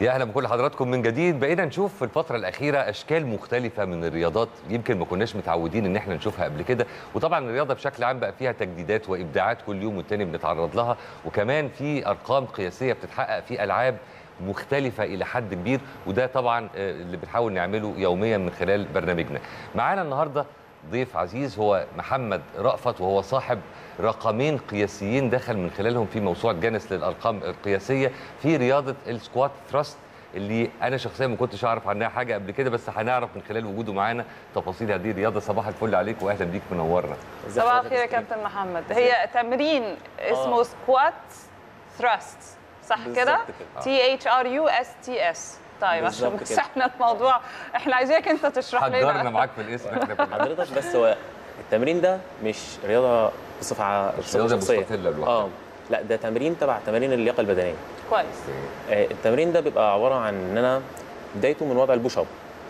يا اهلا بكل حضراتكم من جديد بقينا نشوف في الفتره الاخيره اشكال مختلفه من الرياضات يمكن ما كناش متعودين ان احنا نشوفها قبل كده وطبعا الرياضه بشكل عام بقى فيها تجديدات وابداعات كل يوم والتاني بنتعرض لها وكمان في ارقام قياسيه بتتحقق في العاب مختلفة إلى حد كبير وده طبعا آه، اللي بنحاول نعمله يوميا من خلال برنامجنا معانا النهاردة ضيف عزيز هو محمد رأفت وهو صاحب رقمين قياسيين دخل من خلالهم في موسوعة جانس للأرقام القياسية في رياضة السكوات ثراست اللي انا شخصيا ما كنتش اعرف عنها حاجه قبل كده بس هنعرف من خلال وجوده معانا تفاصيل هذه الرياضه صباح الفل عليك واهلا بيك منورنا ازيك صباح حضرتك الخير يا يا كابتن محمد هي تمرين اسمه سكوات ثراست صح بالظبط كده؟ كده. تي اتش ار يو اس تي اس طيب عشان بالظبط بس كده. احنا الموضوع احنا عايزينك انت تشرح حجرنا لنا معاك في الاسم احنا كنا حضرتك بس هو التمرين ده مش رياضه بصفه ع- مش بصفه رياضة شخصيه مستقلة لوحدها. اه لا ده تمرين تبع تمارين اللياقه البدنيه كويس آه، التمرين ده بيبقى عباره عن ان انا بدايته من وضع البوش اب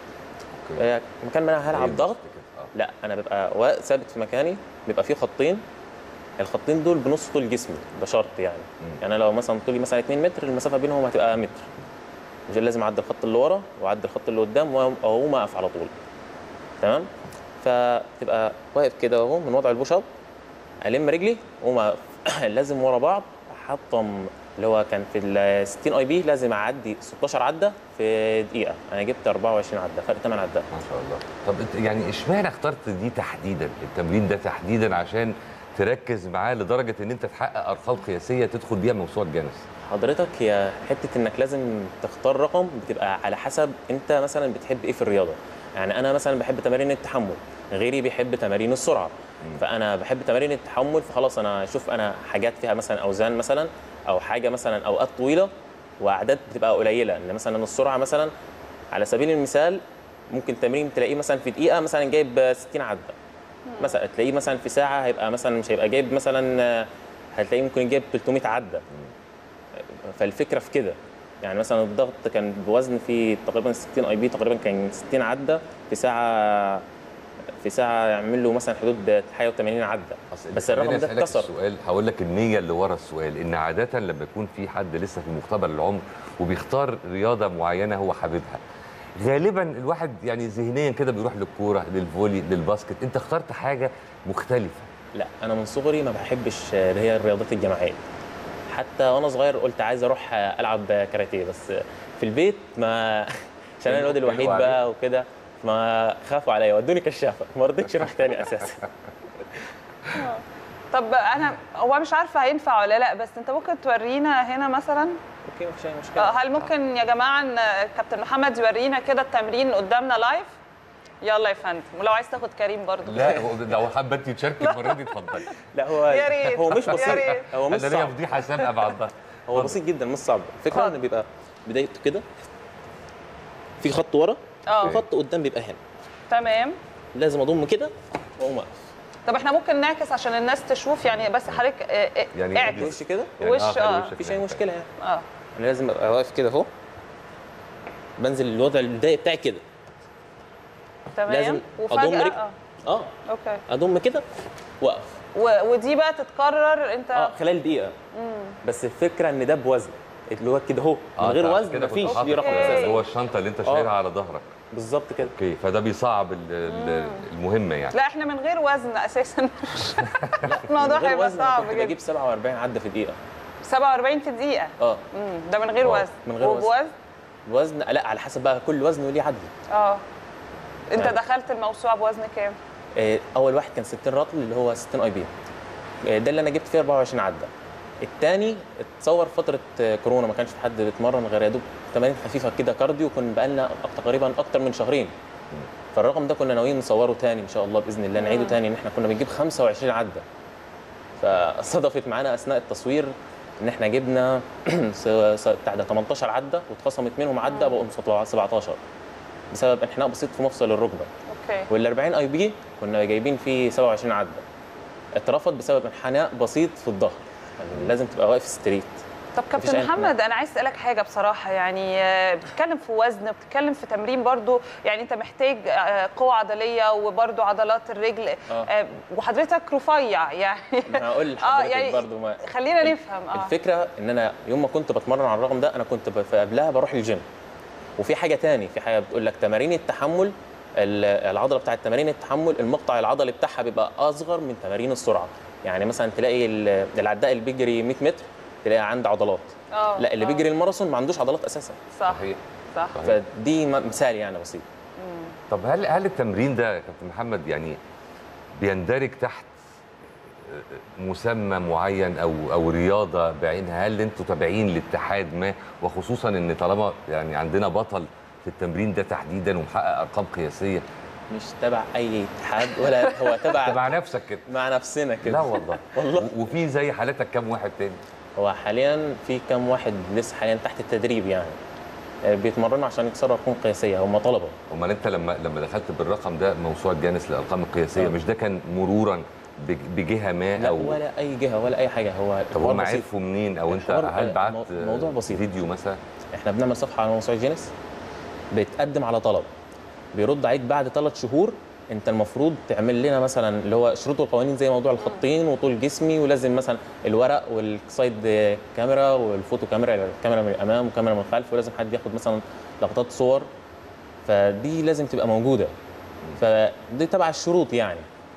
آه، مكان ما انا هلعب ضغط لا انا ببقى واقف ثابت في مكاني بيبقى فيه خطين الخطين دول بنص طول جسمي ده شرط يعني يعني أنا لو مثلا طولي مثلا 2 متر المسافه بينهم هتبقى متر مش لازم اعدي الخط اللي ورا واعدي الخط اللي قدام وأقوم- واقوم اقف على طول تمام فتبقى واقف كده اهو من وضع البوش اب الم رجلي واقوم اقف لازم ورا بعض احطم اللي هو كان في ال 60 اي بي لازم اعدي 16 عده في دقيقه انا جبت 24 عده فرق 8 عدات ما شاء الله طب انت يعني اشمعنى اخترت دي تحديدا التمرين ده تحديدا عشان تركز معاه لدرجه ان انت تحقق ارقام قياسيه تدخل بيها موسوعه جانس حضرتك هي حته انك لازم تختار رقم بتبقى على حسب انت مثلا بتحب ايه في الرياضه يعني انا مثلا بحب تمارين التحمل غيري بيحب تمارين السرعه فانا بحب تمارين التحمل فخلاص انا اشوف انا حاجات فيها مثلا اوزان مثلا او حاجه مثلا اوقات طويله واعداد بتبقى قليله ان مثلا السرعه مثلا على سبيل المثال ممكن تمرين تلاقيه مثلا في دقيقه مثلا جايب 60 عده مثلا تلاقيه مثلا في ساعه هيبقى مثلا مش هيبقى جايب مثلا آه، هتلاقيه ممكن يجيب 300 عده فالفكره في كده يعني مثلا الضغط كان بوزن في تقريبا 60 اي بي تقريبا كان 60 عده في ساعه في ساعه يعمل له مثلا حدود حاجه 80 عده أصل بس خليني الرقم ده أسألك اتكسر السؤال هقول لك النيه اللي ورا السؤال ان عاده لما يكون في حد لسه في مقتبل العمر وبيختار رياضه معينه هو حاببها غالبا الواحد يعني ذهنيا كده بيروح للكوره للفولي للباسكت انت اخترت حاجه مختلفه لا انا من صغري ما بحبش اللي هي الرياضات الجماعيه حتى وانا صغير قلت عايز اروح العب كاراتيه بس في البيت ما عشان انا الواد الوحيد كانوا بقى وكده ما خافوا عليا ودوني كشافه ما رضيتش اروح تاني اساسا طب انا هو مش عارفه هينفع ولا لا بس انت ممكن تورينا هنا مثلا اوكي مفيش اي آه، مشكله هل ممكن يا جماعه ان كابتن محمد يورينا كده التمرين قدامنا لايف يلا يا فندم ولو عايز تاخد كريم برضو لا هو لو حابه انت تشاركي المره دي اتفضلي لا هو يا ريت، هو مش يا بسيط ريت. هو مش انا ليا صعب فضيحه سابقه بعضها هو بسيط جدا مش صعب الفكره اتفضل. ان بيبقى بدايته كده في خط ورا اه وخط قدام بيبقى هنا تمام لازم اضم كده واقوم اقف طب احنا ممكن نعكس عشان الناس تشوف يعني بس حضرتك آه، آه، يعني اعكس وش كده وش خلي اه وشك مفيش اي ناحية. مشكله يعني اه انا لازم ابقى واقف كده اهو بنزل الوضع البدايه بتاعي كده تمام لازم وفجأة أضم رجل. اه اه اوكي اضم كده واقف و... ودي بقى تتكرر انت اه خلال دقيقه بس الفكره ان ده بوزن اللي هو كده اهو من آه، غير أنت وزن كده كنت مفيش حاطط دي رقم أوكي. اساسا هو الشنطه اللي انت شايلها آه. على ظهرك بالظبط كده اوكي فده بيصعب ال- ال- المهمه يعني لا احنا من غير وزن اساسا الموضوع من غير هيبقى وزن أنا صعب كنت جدا بجيب 47 عده في دقيقه 47 في دقيقة اه امم ده من غير آه، وزن من غير وزن. وبوزن الوزن لا على حسب بقى كل وزن وليه عدل اه انت آه. دخلت الموسوعة بوزن كام؟ آه، اول واحد كان 60 رطل اللي هو 60 اي بي آه، ده اللي انا جبت فيه 24 عده الثاني اتصور فتره آه، كورونا ما كانش في حد بيتمرن غير يا دوب تمارين خفيفه كده كارديو كنا بقالنا تقريبا اكتر من شهرين فالرقم ده كنا ناويين نصوره تاني ان شاء الله باذن الله نعيده تاني ان احنا كنا بنجيب 25 عده فصدفت معانا اثناء التصوير ان احنا جبنا س- س- بتاع ده 18 عده واتخصمت منهم عده بقوا 17 بسبب انحناء بسيط في مفصل الركبه اوكي وال 40 اي بي كنا جايبين فيه 27 عده اترفض بسبب انحناء بسيط في الظهر يعني لازم تبقى واقف ستريت طب مفيش كابتن أي انتماء. محمد انا عايز اسالك حاجه بصراحه يعني آه، بتتكلم في وزن بتتكلم في تمرين برضو يعني انت محتاج آه، قوه عضليه وبرضو عضلات الرجل آه. آه، وحضرتك رفيع يعني أنا هقول اه لحضرتك يعني برضو ما خلينا نفهم اه الفكره ان انا يوم ما كنت بتمرن على الرقم ده انا كنت ب- قبلها بروح الجيم وفي حاجه تاني في حاجه بتقول لك تمارين التحمل ال- العضله بتاعت تمارين التحمل المقطع العضلي بتاعها بيبقى اصغر من تمارين السرعه يعني مثلا تلاقي ال- العداء اللي بيجري 100 متر تلاقي عنده عضلات اه لا اللي آه. بيجري الماراثون ما عندوش عضلات اساسا صح صحيح صح صحيح. فدي م- مثال يعني بسيط طب هل هل التمرين ده يا كابتن محمد يعني بيندرج تحت مسمى معين او او رياضه بعينها هل انتوا تابعين لاتحاد ما وخصوصا ان طالما يعني عندنا بطل في التمرين ده تحديدا ومحقق ارقام قياسيه مش تبع اي اتحاد ولا هو تبع تبع نفسك كده مع نفسنا كده لا والله والله. و- وفي زي حالتك كام واحد تاني هو حاليا في كام واحد لسه حاليا تحت التدريب يعني آه، بيتمرنوا عشان يكسروا ارقام قياسيه هم طلبه امال انت لما لما دخلت بالرقم ده موسوعه جانس للارقام القياسيه آه. مش ده كان مرورا بج- بجهه ما لا او ولا اي جهه ولا اي حاجه هو طب الحوار هم بسيط. عرفوا منين او انت الحوار- هل بعت مو- موضوع بسيط. فيديو مثلا احنا بنعمل صفحه على موسوعه جينيس بتقدم على طلب بيرد عليك بعد ثلاث شهور انت المفروض تعمل لنا مثلا اللي هو شروط وقوانين زي موضوع الخطين وطول جسمي ولازم مثلا الورق والسايد كاميرا والفوتو كاميرا الكاميرا من الامام وكاميرا من الخلف ولازم حد ياخد مثلا لقطات صور فدي لازم تبقى موجوده فدي تبع الشروط يعني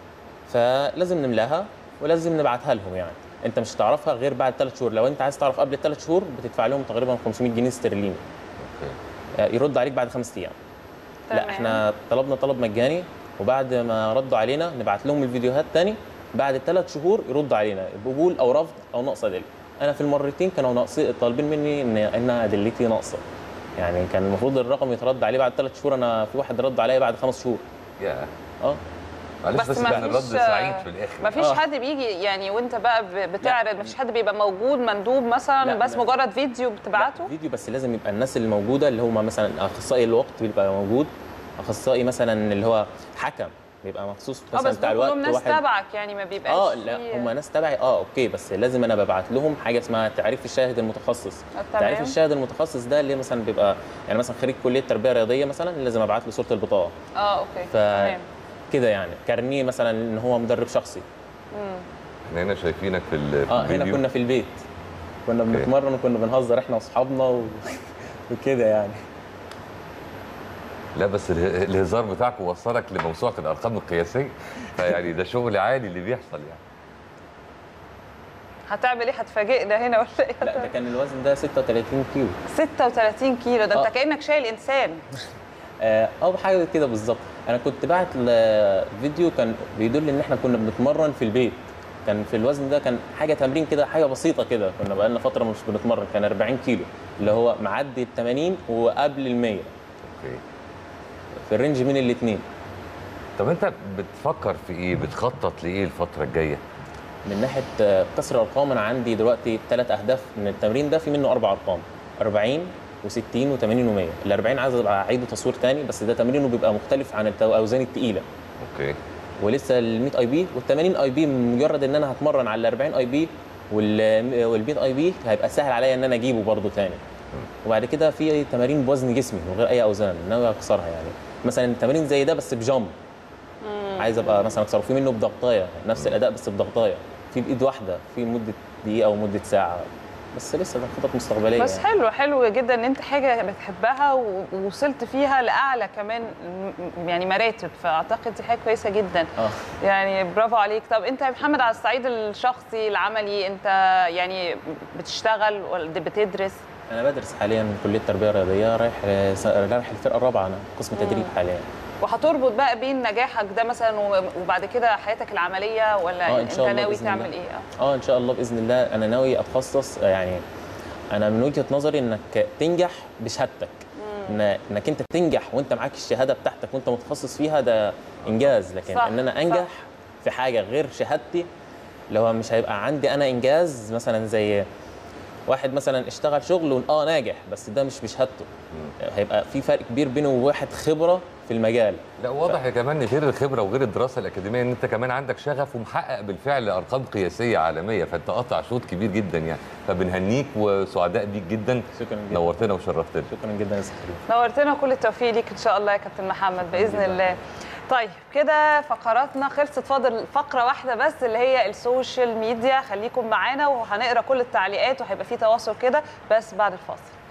فلازم نملاها ولازم نبعتها لهم يعني انت مش هتعرفها غير بعد ثلاث شهور لو انت عايز تعرف قبل الثلاث شهور بتدفع لهم تقريبا 500 جنيه استرليني اوكي آه، يرد عليك بعد خمس ايام تمام. لا احنا طلبنا طلب مجاني وبعد ما ردوا علينا نبعت لهم الفيديوهات تاني بعد الثلاث شهور يرد علينا بقبول او رفض او نقص ادله انا في المرتين كانوا ناقصين طالبين مني ان ان ادلتي ناقصه يعني كان المفروض الرقم يترد عليه بعد ثلاث شهور انا في واحد رد عليا بعد خمس شهور يا اه معلش بس بس ما كان الرد فيش- سعيد في الاخر ما فيش آه. حد بيجي يعني وانت بقى ب- بتعرض ما فيش حد بيبقى موجود مندوب مثلا لا، بس لا. مجرد فيديو بتبعته لا، فيديو بس لازم يبقى الناس اللي موجوده اللي هم مثلا اخصائي الوقت بيبقى موجود اخصائي مثلا اللي هو حكم بيبقى مخصوص اه مثلا بس بتاع دول الوقت كلهم ناس واحد تبعك يعني ما بيبقاش اه في- لا هم ناس تبعي اه اوكي بس لازم انا ببعت لهم حاجه اسمها تعريف الشاهد المتخصص آه، تمام. تعريف الشاهد المتخصص ده اللي مثلا بيبقى يعني مثلا خريج كليه تربيه رياضيه مثلا لازم ابعت له صوره البطاقه اه اوكي ف تمام كده يعني كارنيه مثلا ان هو مدرب شخصي احنا هنا شايفينك في ال- في اه هنا الفيديو. كنا في البيت كنا أوكي. بنتمرن وكنا بنهزر احنا واصحابنا و... وكده يعني لا بس اله- الهزار بتاعك وصلك لموسوعه الارقام القياسيه فيعني ده شغل عالي اللي بيحصل يعني هتعمل ايه هتفاجئنا هنا ولا ايه لا ده كان الوزن ده 36 كيلو 36 كيلو ده انت آه. كانك شايل انسان اه أو حاجه كده بالظبط انا كنت بعت ل- فيديو كان بيدل ان احنا كنا بنتمرن في البيت كان في الوزن ده كان حاجه تمرين كده حاجه بسيطه كده كنا بقالنا فتره مش بنتمرن كان 40 كيلو اللي هو معدي ال 80 وقبل ال 100 اوكي في الرينج من الاثنين طب انت بتفكر في ايه بتخطط لايه الفتره الجايه من ناحيه آه، كسر الارقام انا عندي دلوقتي ثلاث اهداف من التمرين ده في منه اربع ارقام 40 و60 و80 و100 ال 40 عايز ابقى اعيده تصوير تاني بس ده تمرينه بيبقى مختلف عن الاوزان الثقيله اوكي ولسه ال 100 اي بي وال 80 اي بي مجرد ان انا هتمرن على ال 40 اي بي وال 100 اي بي هيبقى سهل عليا ان انا اجيبه برده تاني وبعد كده في تمارين بوزن جسمي من غير اي اوزان ناوي اكسرها يعني مثلا تمارين زي ده بس بجامب عايز ابقى مثلا اكسره في منه بضغطايه نفس الاداء بس بضغطايه في بايد واحده في مده دقيقه ومده ساعه بس لسه ده خطط مستقبليه بس يعني. حلو حلو جدا ان انت حاجه بتحبها و- ووصلت فيها لاعلى كمان م- يعني مراتب فاعتقد دي حاجه كويسه جدا اه يعني برافو عليك طب انت يا محمد على الصعيد الشخصي العملي انت يعني بتشتغل ولا بتدرس انا بدرس حاليا كليه تربيه رياضيه رايح رايح الفرقه الرابعه انا قسم تدريب حاليا وهتربط بقى بين نجاحك ده مثلا و- وبعد كده حياتك العمليه ولا آه، إن انت شاء الله ناوي بإذن تعمل الله. ايه اه اه ان شاء الله باذن الله انا ناوي اتخصص آه، يعني انا من وجهه نظري انك تنجح بشهادتك إن انك انت تنجح وانت معاك الشهاده بتاعتك وانت متخصص فيها ده انجاز لكن صح، ان انا صح. انجح في حاجه غير شهادتي اللي هو مش هيبقى عندي انا انجاز مثلا زي واحد مثلا اشتغل شغل اه ناجح بس ده مش بشهادته هيبقى في فرق كبير بينه وواحد خبره في المجال لا واضح يا كمان إن غير الخبره وغير الدراسه الاكاديميه ان انت كمان عندك شغف ومحقق بالفعل ارقام قياسيه عالميه فانت قاطع شوط كبير جدا يعني فبنهنيك وسعداء بيك جدا شكرا جدا نورتنا وشرفتنا شكرا جدا يا أستاذ كريم. نورتنا كل التوفيق ليك ان شاء الله يا كابتن محمد باذن الله طيب كده فقراتنا خلصت فاضل فقره واحده بس اللي هي السوشيال ميديا خليكم معانا وهنقرا كل التعليقات وهيبقى في تواصل كده بس بعد الفاصل